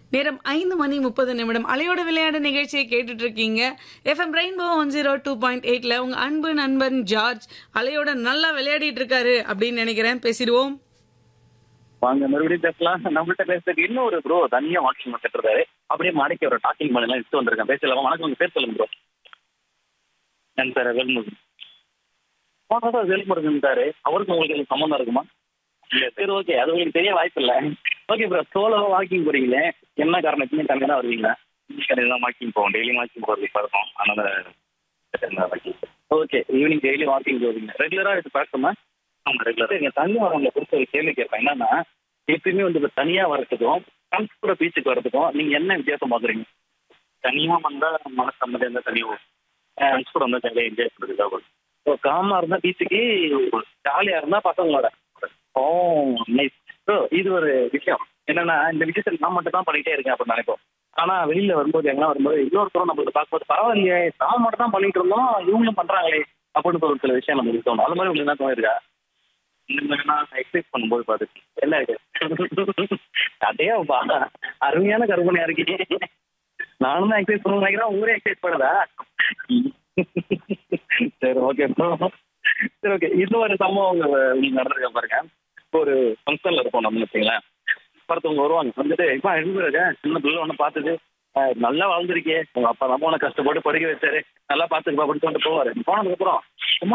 நேரம் ஐந்து மணி முப்பது நிமிடம் அலையோட விளையாட நிகழ்ச்சியை கேட்டுட்டு இருக்கீங்க FM rainbow one zero two point எயிட்ல உங்க அன்பு நண்பன் ஜார்ஜ் அலையோட நல்லா விளையாடிட்டு இருக்காரு அப்படின்னு நினைக்கிறேன் பேசிடுவோம் வாங்க மறுபடியும் பேசலாம் நம்மள்ட்ட பேசுறதுக்கு இன்னும் ஒரு ப்ரோ தனியா வாக்கிங் கட்டுறாரு அப்படியே மாடிக்கு ஒரு டாக்கிங் பண்ணி எல்லாம் எடுத்து வந்திருக்கேன் பேசலாமா வணக்கம் உங்க பேர் சொல்லுங்க ப்ரோ என் சார் வேல்முருகன் சார் வேல்முருகன் அவருக்கு உங்களுக்கு எதுவும் சம்மந்தம் இருக்குமா சரி ஓகே அது உங்களுக்கு தெரிய வாய்ப்பு இல்லை ஓகே ப்ரோ சோலோ வாக்கிங் போறீங்களே என்ன காரணத்துக்கு தனியாக தான் வருவீங்களா கடையில் தான் வாக்கிங் போவோம் டெய்லி வாக்கிங் போகிறது இப்போ இருக்கும் அதனால walking okay evening daily walking போவீங்க ரெகுலரா இது பழக்கமா ஆமாம் ரெகுலராக சரிங்க தண்ணி வரவங்களை பொறுத்த ஒரு கேள்வி கேட்பேன் என்னன்னா எப்பயுமே வந்து இப்ப தனியா வர்றதுக்கும் ஃப்ரெண்ட்ஸ் கூட பீச்சுக்கு வர்றதுக்கும் நீங்க என்ன வித்தியாசம் பாக்குறீங்க தனியாக வந்தால் மனசு அமைதியாக இருந்தால் தனியாக ஃப்ரெண்ட்ஸ் கூட வந்தால் ஜாலியாக என்ஜாய் பண்ணுறதுக்காக வரும். இப்போ காமா இருந்தா பீச்சுக்கு ஜாலியா இருந்தா பசங்களோட ஓ நைஸ் ஸோ இது ஒரு விஷயம் என்னன்னா இந்த விஷயத்துல நான் மட்டும் தான் பண்ணிட்டே இருக்கேன் அப்படின்னு நினைப்போம் ஆனா வெளியில வரும்போது எங்கெல்லாம் வரும்போது இன்னொருத்தரும் நம்மளுக்கு பார்க்கும்போது பரவாயில்லையே நான் மட்டும் தான் பண்ணிட்டு இருந்தோம் இவங்களும் பண்றாங்களே அப்படின்னு ஒரு சில விஷயம் நமக்கு தோணும் அது மாதிரி உங்களுக்கு என்ன தோணிருக்கா இந்த மாதிரி நான் எக்ஸசைஸ் பண்ணும்போது பார்த்துட்டு என்ன இருக்கு அதே பா அருமையான கற்பனையா இருக்கீங்க நானும் தான் எக்ஸசைஸ் பண்ண நினைக்கிறேன் ஊரே எக்ஸசைஸ் பண்ணுதா சரி ஓகே சரி ஓகே இன்னொரு சம்பவம் உங்க உங்களுக்கு நடந்திருக்க பாருங்க இப்போ ஒரு ஃபங்க்ஷன்ல இருப்போம் நம்ம வச்சுங்களேன் ஒருத்தவங்க வருவாங்க வந்துட்டு இப்போ எழுதுறாங்க சின்ன பிள்ளை ஒன்று பார்த்துட்டு "அஹ், நல்லா வளர்ந்துருக்கே உங்க அப்பா நம்ம உனக்கு கஷ்டப்பட்டு படிக்க வச்சாரு நல்லா பார்த்துக்கப்பா அப்படின்னு சொல்லிட்டு போவாரு போனதுக்கப்புறம்